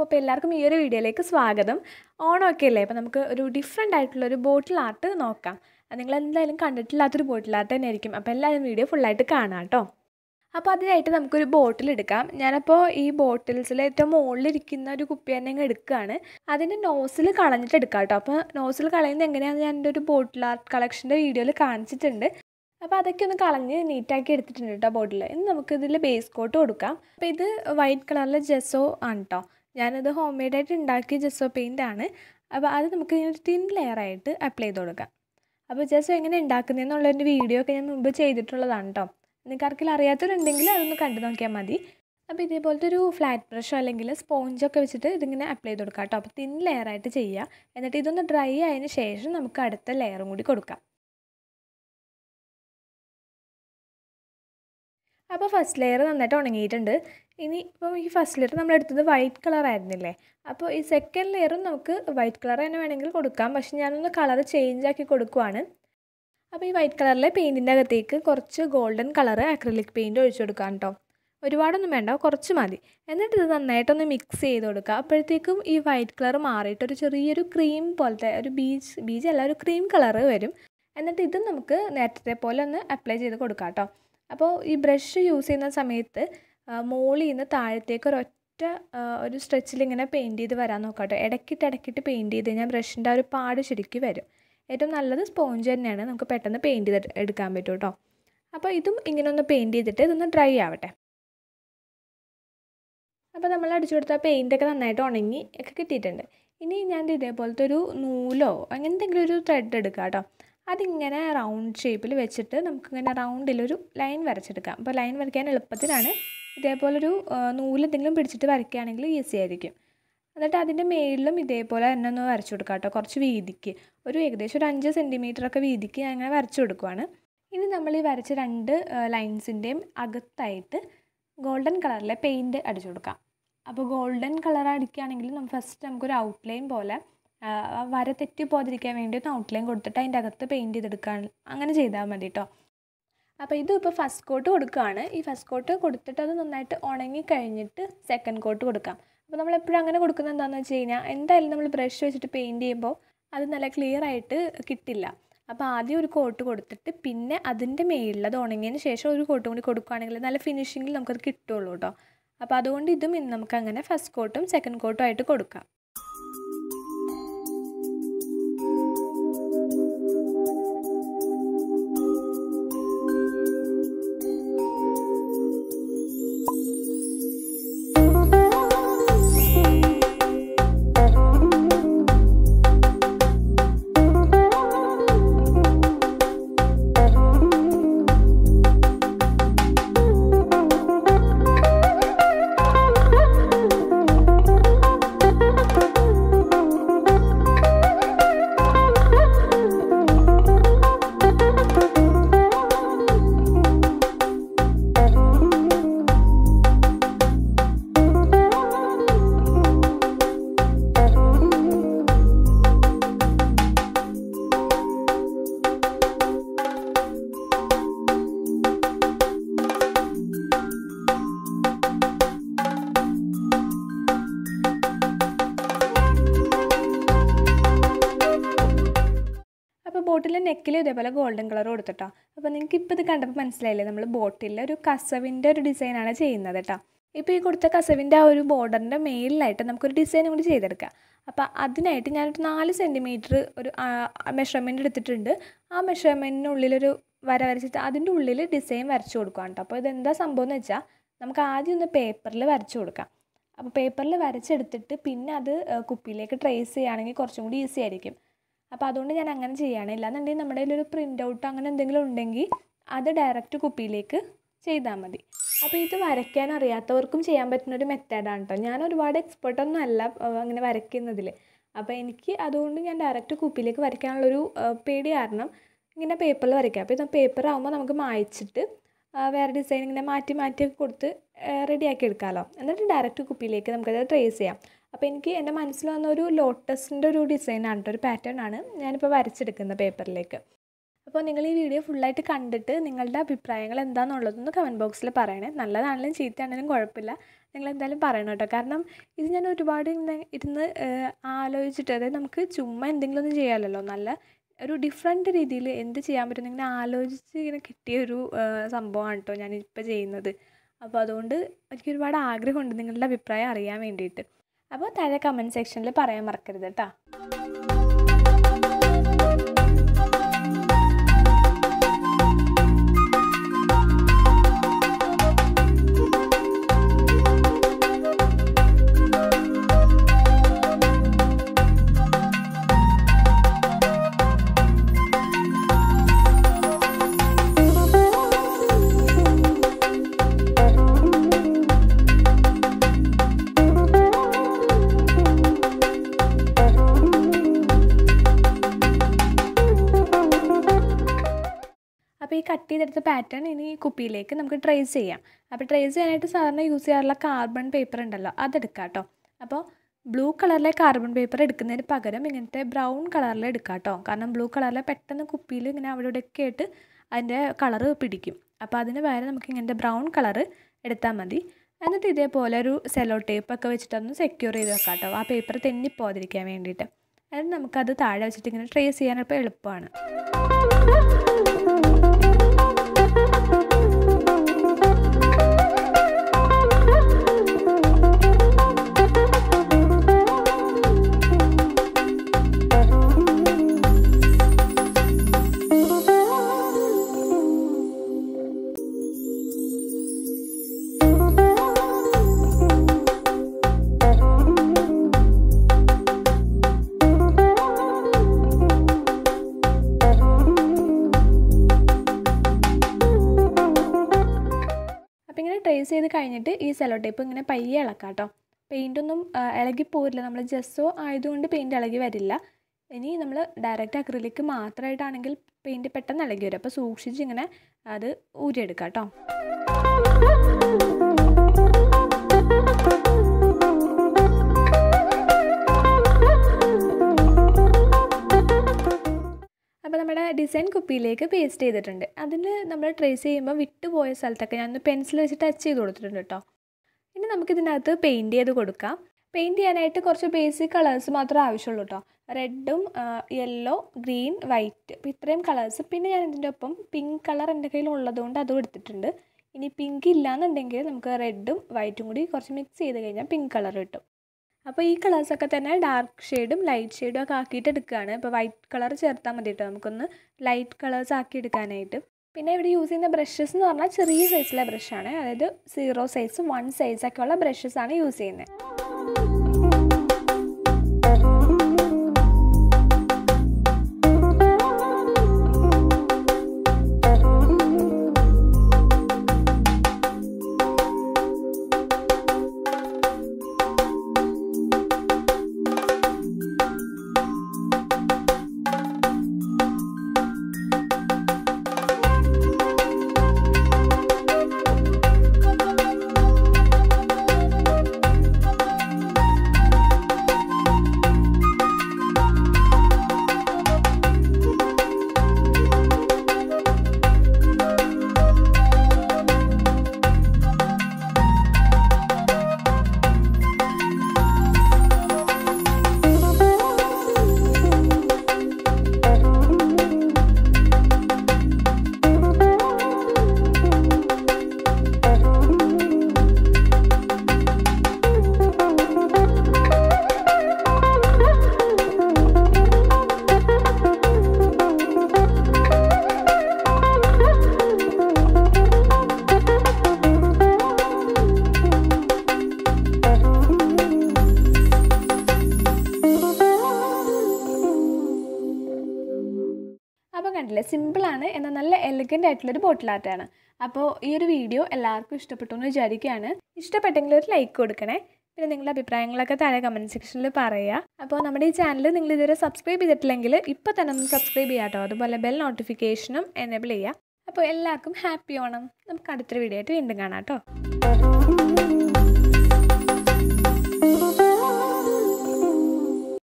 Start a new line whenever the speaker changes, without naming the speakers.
അപ്പോൾ എല്ലാവർക്കും ഈ ഒരു വീഡിയോയിലേക്ക് സ്വാഗതം ഓണമൊക്കെ അല്ലേ അപ്പോൾ നമുക്ക് ഒരു ഡിഫറെൻ്റ് ആയിട്ടുള്ള ഒരു ബോട്ടിൽ ആർട്ട് നോക്കാം അത് നിങ്ങൾ എന്തായാലും കണ്ടിട്ടില്ലാത്തൊരു ബോട്ടിൽ ആർട്ട് തന്നെ ആയിരിക്കും അപ്പോൾ എല്ലാവരും വീഡിയോ ഫുള്ളായിട്ട് കാണാം കേട്ടോ അപ്പോൾ അതിനായിട്ട് നമുക്കൊരു ബോട്ടിൽ എടുക്കാം ഞാനപ്പോൾ ഈ ബോട്ടിൽസിൽ ഏറ്റവും മുകളിലിരിക്കുന്ന ഒരു കുപ്പി തന്നെ അങ്ങ് എടുക്കുകയാണ് അതിൻ്റെ നോസിൽ കളഞ്ഞിട്ട് എടുക്കാം കേട്ടോ അപ്പോൾ നോസിൽ കളയുന്നത് എങ്ങനെയാണെന്ന് ഞാൻ എൻ്റെ ഒരു ബോട്ടിൽ ആർട്ട് കളക്ഷൻ്റെ വീഡിയോയിൽ കാണിച്ചിട്ടുണ്ട് അപ്പോൾ അതൊക്കെ ഒന്ന് കളഞ്ഞ് നീറ്റാക്കി എടുത്തിട്ടുണ്ട് കേട്ടോ ബോട്ടിൽ ഇനി നമുക്ക് ഇതിൽ ബേസ് കോട്ട് കൊടുക്കാം അപ്പോൾ ഇത് വൈറ്റ് കളറിലെ ജെസോ ആണ് കേട്ടോ ഞാനത് ഹോം മെയ്ഡായിട്ട് ഉണ്ടാക്കിയ ജെസോ പെയിൻ്റ് ആണ് അപ്പോൾ അത് നമുക്ക് ഇങ്ങനെ തിൻ ലെയറായിട്ട് അപ്ലൈ ചെയ്ത് കൊടുക്കാം അപ്പോൾ ജെസോ എങ്ങനെ ഉണ്ടാക്കുന്നതെന്നുള്ളൊരു വീഡിയോ ഒക്കെ ഞാൻ മുമ്പ് ചെയ്തിട്ടുള്ളതാണ് കേട്ടോ നിങ്ങൾക്ക് ആർക്കെങ്കിലും അറിയാത്തവരുണ്ടെങ്കിൽ അതൊന്ന് കണ്ടു നോക്കിയാൽ മതി അപ്പോൾ ഇതേപോലത്തെ ഒരു ഫ്ലാറ്റ് ബ്രഷോ അല്ലെങ്കിൽ സ്പോഞ്ചൊക്കെ വെച്ചിട്ട് ഇതിങ്ങനെ അപ്ലൈ ചെയ്ത് കൊടുക്കാം കേട്ടോ അപ്പോൾ തിൻ ലെയറായിട്ട് ചെയ്യുക എന്നിട്ട് ഇതൊന്ന് ഡ്രൈ ആയതിന് ശേഷം നമുക്ക് അടുത്ത ലെയറും കൂടി കൊടുക്കാം അപ്പോൾ ഫസ്റ്റ് ലെയർ നന്നായിട്ട് ഉണങ്ങിയിട്ടുണ്ട് ഇനി ഇപ്പോൾ ഈ ഫസ്റ്റ് ലെയർ നമ്മൾ എടുത്തത് വൈറ്റ് കളർ ആയിരുന്നില്ലേ അപ്പോൾ ഈ സെക്കൻഡ് ലെയറും നമുക്ക് വൈറ്റ് കളർ തന്നെ വേണമെങ്കിൽ കൊടുക്കാം പക്ഷെ ഞാനൊന്ന് കളർ ചേഞ്ച് ആക്കി കൊടുക്കുവാണ് അപ്പോൾ ഈ വൈറ്റ് കളറിലെ പെയിൻറ്റിൻ്റെ അകത്തേക്ക് കുറച്ച് ഗോൾഡൻ കളർ അക്രലിക് പെയിൻറ്റ് ഒഴിച്ചു കൊടുക്കാം കേട്ടോ ഒരുപാടൊന്നും വേണ്ട കുറച്ച് മതി എന്നിട്ട് ഇത് നന്നായിട്ടൊന്ന് മിക്സ് ചെയ്ത് കൊടുക്കുക അപ്പോഴത്തേക്കും ഈ വൈറ്റ് കളർ മാറിയിട്ട് ഒരു ചെറിയൊരു ക്രീം പോലത്തെ ഒരു ബീച്ച് ബീച്ച് അല്ല ഒരു ക്രീം കളർ വരും എന്നിട്ട് ഇത് നമുക്ക് നേരത്തെ പോലെ ഒന്ന് അപ്ലൈ ചെയ്ത് കൊടുക്കാം കേട്ടോ അപ്പോൾ ഈ ബ്രഷ് യൂസ് ചെയ്യുന്ന സമയത്ത് മുകളിൽ നിന്ന് താഴത്തേക്ക് ഒരൊറ്റ ഒരു സ്ട്രെച്ചിൽ ഇങ്ങനെ പെയിൻറ്റ് ചെയ്ത് വരാൻ നോക്കാം കേട്ടോ ഇടയ്ക്കിട്ട് ഇടയ്ക്കിട്ട് പെയിൻറ്റ് ചെയ്ത് കഴിഞ്ഞാൽ ബ്രഷിൻ്റെ ആ ഒരു പാട് ശരിക്കും വരും ഏറ്റവും നല്ലത് സ്പോഞ്ച് തന്നെയാണ് നമുക്ക് പെട്ടെന്ന് പെയിൻറ്റ് ചെയ്ത് എടുക്കാൻ പറ്റും കേട്ടോ അപ്പോൾ ഇതും ഇങ്ങനെ ഒന്ന് പെയിൻറ്റ് ചെയ്തിട്ട് ഇതൊന്ന് ഡ്രൈ ആവട്ടെ അപ്പോൾ നമ്മൾ അടിച്ചു കൊടുത്ത പെയിൻറ്റൊക്കെ നന്നായിട്ട് ഉണങ്ങി ഒക്കെ കിട്ടിയിട്ടുണ്ട് ഇനി ഞാൻ ഇതേപോലത്തെ ഒരു നൂലോ അങ്ങനെ എന്തെങ്കിലും ഒരു ത്രെഡ് എടുക്കുക കേട്ടോ അതിങ്ങനെ റൗണ്ട് ഷേപ്പിൽ വെച്ചിട്ട് നമുക്കിങ്ങനെ റൗണ്ടിലൊരു ലൈൻ വരച്ചെടുക്കാം അപ്പോൾ ലൈൻ വരയ്ക്കാൻ എളുപ്പത്തിലാണ് ഇതേപോലൊരു നൂല് എന്തെങ്കിലും പിടിച്ചിട്ട് വരയ്ക്കുകയാണെങ്കിൽ ഈസി ആയിരിക്കും എന്നിട്ട് അതിൻ്റെ മേളിലും ഇതേപോലെ തന്നെ ഒന്ന് വരച്ചു കൊടുക്കാം കേട്ടോ കുറച്ച് വീതിക്ക് ഒരു ഏകദേശം ഒരു അഞ്ച് സെൻറ്റിമീറ്ററൊക്കെ വീതിക്ക് ഞാൻ അങ്ങനെ വരച്ചു കൊടുക്കുവാണ് ഇനി നമ്മൾ ഈ വരച്ച രണ്ട് ലൈൻസിൻ്റെയും അകത്തായിട്ട് ഗോൾഡൻ കളറിലെ പെയിൻറ്റ് അടിച്ചു കൊടുക്കാം അപ്പോൾ ഗോൾഡൻ കളർ അടിക്കുകയാണെങ്കിൽ നമ്മൾ ഫസ്റ്റ് നമുക്കൊരു ഔട്ട്ലൈൻ പോലെ വര തെറ്റി പോകാതിരിക്കാൻ വേണ്ടി ഒന്ന് ഔട്ട്ലൈൻ കൊടുത്തിട്ട് അതിൻ്റെ അകത്ത് പെയിൻറ്റ് ചെയ്തെടുക്കാൻ അങ്ങനെ ചെയ്താൽ മതി കേട്ടോ അപ്പോൾ ഇതും ഇപ്പോൾ ഫസ്റ്റ് കോട്ട് കൊടുക്കുകയാണ് ഈ ഫസ്റ്റ് കോട്ട് കൊടുത്തിട്ട് അത് നന്നായിട്ട് ഉണങ്ങി കഴിഞ്ഞിട്ട് സെക്കൻഡ് കോട്ട് കൊടുക്കാം അപ്പോൾ നമ്മൾ എപ്പോഴും അങ്ങനെ കൊടുക്കുന്നത് എന്താണെന്ന് വെച്ച് കഴിഞ്ഞാൽ എന്തായാലും നമ്മൾ ബ്രഷ് വെച്ചിട്ട് പെയിൻറ്റ് ചെയ്യുമ്പോൾ അത് നല്ല ക്ലിയർ ആയിട്ട് കിട്ടില്ല അപ്പോൾ ആദ്യം ഒരു കോട്ട് കൊടുത്തിട്ട് പിന്നെ അതിൻ്റെ മേളിൽ അത് ഉണങ്ങിയതിന് ശേഷം ഒരു കോട്ടും കൂടി കൊടുക്കുകയാണെങ്കിൽ നല്ല ഫിനിഷിങ്ങിൽ നമുക്കത് കിട്ടുള്ളൂ കേട്ടോ അപ്പോൾ അതുകൊണ്ട് ഇതും ഇന്ന് നമുക്ക് അങ്ങനെ ഫസ്റ്റ് കോട്ടും സെക്കൻഡ് കോട്ടും ആയിട്ട് കൊടുക്കാം അപ്പോൾ ബോട്ടിലെ നെക്കിൽ ഇതേപോലെ ഗോൾഡൻ കളർ കൊടുത്തിട്ടോ അപ്പോൾ നിങ്ങൾക്ക് ഇപ്പോൾ ഇത് കണ്ടപ്പോൾ മനസ്സിലായില്ലേ നമ്മൾ ബോട്ടിലെ ഒരു കസവിൻ്റെ ഒരു ഡിസൈനാണ് ചെയ്യുന്നത് കേട്ടോ ഇപ്പോൾ ഈ കൊടുത്ത കസവിൻ്റെ ആ ഒരു ബോർഡറിൻ്റെ മേലിലായിട്ട് നമുക്കൊരു ഡിസൈനും കൂടി ചെയ്തെടുക്കാം അപ്പോൾ അതിനായിട്ട് ഞാനൊരു നാല് സെൻറ്റിമീറ്റർ ഒരു മെഷർമെൻറ്റ് എടുത്തിട്ടുണ്ട് ആ മെഷർമെൻറ്റിനുള്ളിലൊരു വര വരച്ചിട്ട് അതിൻ്റെ ഉള്ളിൽ ഡിസൈൻ വരച്ചു കൊടുക്കുകയാണ് കേട്ടോ അപ്പോൾ ഇതെന്താ സംഭവം എന്ന് വെച്ചാൽ നമുക്ക് ആദ്യം ഒന്ന് പേപ്പറിൽ വരച്ചു കൊടുക്കാം അപ്പോൾ പേപ്പറിൽ വരച്ചെടുത്തിട്ട് പിന്നെ അത് കുപ്പിയിലേക്ക് ട്രേസ് ചെയ്യുകയാണെങ്കിൽ കുറച്ചും കൂടി ഈസി ആയിരിക്കും അപ്പോൾ അതുകൊണ്ട് ഞാൻ അങ്ങനെ ചെയ്യുകയാണ് ഇല്ലാന്നുണ്ടെങ്കിൽ നമ്മുടെ കയ്യിലൊരു പ്രിൻ്റ് ഔട്ട് അങ്ങനെ എന്തെങ്കിലും ഉണ്ടെങ്കിൽ അത് ഡയറക്റ്റ് കുപ്പിയിലേക്ക് ചെയ്താൽ മതി അപ്പോൾ ഇത് വരയ്ക്കാൻ അറിയാത്തവർക്കും ചെയ്യാൻ പറ്റുന്ന ഒരു മെത്തേഡാണ് കേട്ടോ ഞാൻ ഒരുപാട് എക്സ്പേർട്ടൊന്നും അല്ല അങ്ങനെ വരയ്ക്കുന്നതിൽ അപ്പോൾ എനിക്ക് അതുകൊണ്ട് ഞാൻ ഡയറക്റ്റ് കുപ്പിയിലേക്ക് വരയ്ക്കാനുള്ളൊരു പേടി കാരണം ഇങ്ങനെ പേപ്പറിൽ വരയ്ക്കാം അപ്പോൾ ഇത് പേപ്പർ ആകുമ്പോൾ നമുക്ക് മായ്ച്ചിട്ട് വേറെ ഡിസൈൻ ഇങ്ങനെ മാറ്റി മാറ്റി കൊടുത്ത് റെഡിയാക്കി എടുക്കാമല്ലോ എന്നിട്ട് ഡയറക്റ്റ് കുപ്പിയിലേക്ക് നമുക്കത് ട്രേസ് ചെയ്യാം അപ്പോൾ എനിക്ക് എൻ്റെ മനസ്സിൽ വന്ന ഒരു ലോട്ടസിൻ്റെ ഒരു ഡിസൈനാണ് കേട്ടോ ഒരു പാറ്റേൺ ആണ് ഞാനിപ്പോൾ വരച്ചെടുക്കുന്ന പേപ്പറിലേക്ക് അപ്പോൾ നിങ്ങൾ ഈ വീഡിയോ ഫുള്ളായിട്ട് കണ്ടിട്ട് നിങ്ങളുടെ അഭിപ്രായങ്ങൾ എന്താണെന്നുള്ളതൊന്ന് കമൻറ്റ് ബോക്സിൽ പറയണേ നല്ലതാണെങ്കിലും ചീത്തയാണെങ്കിലും കുഴപ്പമില്ല നിങ്ങൾ എന്തായാലും പറയണം കേട്ടോ കാരണം ഇത് ഞാൻ ഒരുപാട് ഇങ്ങനെ ഇരുന്ന് ഏഹ്, ആലോചിച്ചിട്ട് അതായത് നമുക്ക് ചുമ്മാ എന്തെങ്കിലും ഒന്നും ചെയ്യാമല്ലോ നല്ല ഒരു ഡിഫറെൻറ്റ് രീതിയിൽ എന്ത് ചെയ്യാൻ പറ്റും ഇങ്ങനെ ആലോചിച്ച് ഇങ്ങനെ കിട്ടിയ ഒരു ഏഹ്, സംഭവമാണ് കേട്ടോ ഞാനിപ്പോൾ ചെയ്യുന്നത് അപ്പോൾ അതുകൊണ്ട് എനിക്ക് ഒരുപാട് ആഗ്രഹമുണ്ട് നിങ്ങളുടെ അഭിപ്രായം അറിയാൻ വേണ്ടിയിട്ട് അപ്പോൾ താഴെ കമൻറ്റ് സെക്ഷനിൽ പറയാൻ മറക്കരുത് കേട്ടോ അപ്പോൾ ഈ കട്ട് ചെയ്തെടുത്ത പാറ്റേൺ ഇനി കുപ്പിയിലേക്ക് നമുക്ക് ട്രേസ് ചെയ്യാം അപ്പോൾ ട്രേസ് ചെയ്യാനായിട്ട് സാധാരണ യൂസ് ചെയ്യാറുള്ള കാർബൺ പേപ്പർ ഉണ്ടല്ലോ അതെടുക്കാം കേട്ടോ അപ്പോൾ ബ്ലൂ കളറിലെ കാർബൺ പേപ്പർ എടുക്കുന്നതിന് പകരം ഇങ്ങനത്തെ ബ്രൗൺ കളറിൽ എടുക്കാം കേട്ടോ കാരണം ബ്ലൂ കളറിലെ പെട്ടെന്ന് കുപ്പിയിൽ ഇങ്ങനെ അവിടെ ഇവിടെയൊക്കെ ആയിട്ട് അതിൻ്റെ കളറ് പിടിക്കും അപ്പോൾ അതിന് പകരം നമുക്ക് ഇങ്ങനത്തെ ബ്രൗൺ കളറ് എടുത്താൽ മതി എന്നിട്ട് ഇതേപോലെ ഒരു സെലോ ടേപ്പ് ഒക്കെ വെച്ചിട്ടൊന്ന് സെക്യൂർ ചെയ്ത് വെക്കാം കേട്ടോ ആ പേപ്പർ തെന്നിപ്പോകാതിരിക്കാൻ വേണ്ടിയിട്ട് എന്നിട്ട് നമുക്കത് താഴെ വെച്ചിട്ട് ഇങ്ങനെ ട്രേസ് ചെയ്യാനപ്പോൾ എളുപ്പമാണ് അപ്പോൾ ഇങ്ങനെ ട്രേസ് ചെയ്ത് കഴിഞ്ഞിട്ട് ഈ സെലോ ടേപ്പ് ഇങ്ങനെ പയ്യെ ഇളക്കാം കേട്ടോ പെയിൻ്റൊന്നും ഇളകി പോരില്ല നമ്മൾ ജസ്സോ ആയതുകൊണ്ട് പെയിൻറ്റ് ഇളകി വരില്ല ഇനി നമ്മൾ ഡയറക്റ്റ് അക്രിലിക്ക് മാത്രമായിട്ടാണെങ്കിൽ പെയിൻറ്റ് പെട്ടെന്ന് ഇളകി വരും അപ്പോൾ സൂക്ഷിച്ച് ഇങ്ങനെ അത് ഊരിയെടുക്കാം കേട്ടോ അപ്പോൾ നമ്മുടെ ഡിസൈൻ കുപ്പിയിലേക്ക് പേസ്റ്റ് ചെയ്തിട്ടുണ്ട് അതിൽ നമ്മൾ ട്രേസ് ചെയ്യുമ്പോൾ വിട്ടുപോയ സ്ഥലത്തൊക്കെ ഞാൻ പെൻസിൽ വെച്ച് ടച്ച് ചെയ്ത് കൊടുത്തിട്ടുണ്ട് കേട്ടോ ഇനി നമുക്കിതിനകത്ത് പെയിൻറ്റ് ചെയ്ത് കൊടുക്കാം പെയിൻറ്റ് ചെയ്യാനായിട്ട് കുറച്ച് ബേസിക് കളേഴ്സ് മാത്രമേ ആവശ്യമുള്ളൂ കേട്ടോ റെഡും യെല്ലോ ഗ്രീൻ വൈറ്റ് അപ്പോൾ ഇത്രയും കളേഴ്സ് പിന്നെ ഞാൻ ഇതിൻ്റെ ഒപ്പം പിങ്ക് കളർ എൻ്റെ കയ്യിൽ ഉള്ളതുകൊണ്ട് അതും എടുത്തിട്ടുണ്ട് ഇനി പിങ്ക് ഇല്ലാന്നുണ്ടെങ്കിൽ നമുക്ക് റെഡും വൈറ്റും കൂടി കുറച്ച് മിക്സ് ചെയ്ത് കഴിഞ്ഞാൽ പിങ്ക് കളർ കിട്ടും അപ്പോൾ ഈ കളേഴ്സൊക്കെ തന്നെ ഡാർക്ക് ഷെയ്ഡും ലൈറ്റ് ഷെയ്ഡും ഒക്കെ ആക്കിയിട്ട് എടുക്കുകയാണ് ഇപ്പോൾ വൈറ്റ് കളർ ചേർത്താൽ മതി കേട്ടോ നമുക്കൊന്ന് ലൈറ്റ് കളേഴ്സ് ആക്കി എടുക്കാനായിട്ട് പിന്നെ ഇവിടെ യൂസ് ചെയ്യുന്ന ബ്രഷസ് എന്ന് പറഞ്ഞാൽ ചെറിയ സൈസിലെ ബ്രഷാണ് അതായത് സീറോ സൈസ് വൺ സൈസ് ഒക്കെ ഉള്ള ബ്രഷസ് ആണ് യൂസ് ചെയ്യുന്നത് അപ്പോൾ കണ്ടില്ലേ സിമ്പിളാണ് എന്നാൽ നല്ല എലഗൻ്റ് ആയിട്ടുള്ളൊരു ബോട്ടിൽ ആർട്ടാണ് അപ്പോൾ ഈ ഒരു വീഡിയോ എല്ലാവർക്കും ഇഷ്ടപ്പെട്ടു എന്ന് വിചാരിക്കുകയാണ് ഇഷ്ടപ്പെട്ടെങ്കിൽ ഒരു ലൈക്ക് കൊടുക്കണേ പിന്നെ നിങ്ങളുടെ അഭിപ്രായങ്ങളൊക്കെ താഴെ കമൻറ്റ് സെക്ഷനിൽ പറയുക അപ്പോൾ നമ്മുടെ ഈ ചാനൽ നിങ്ങൾ ഇതുവരെ സബ്സ്ക്രൈബ് ചെയ്തിട്ടില്ലെങ്കിൽ ഇപ്പോൾ തന്നെ ഒന്ന് സബ്സ്ക്രൈബ് ചെയ്യാം കേട്ടോ അതുപോലെ ബെൽ നോട്ടിഫിക്കേഷനും എനേബിൾ ചെയ്യുക അപ്പോൾ എല്ലാവർക്കും ഹാപ്പി ഓണം നമുക്ക് അടുത്തൊരു വീഡിയോ ആയിട്ട് വീണ്ടും കാണാം കേട്ടോ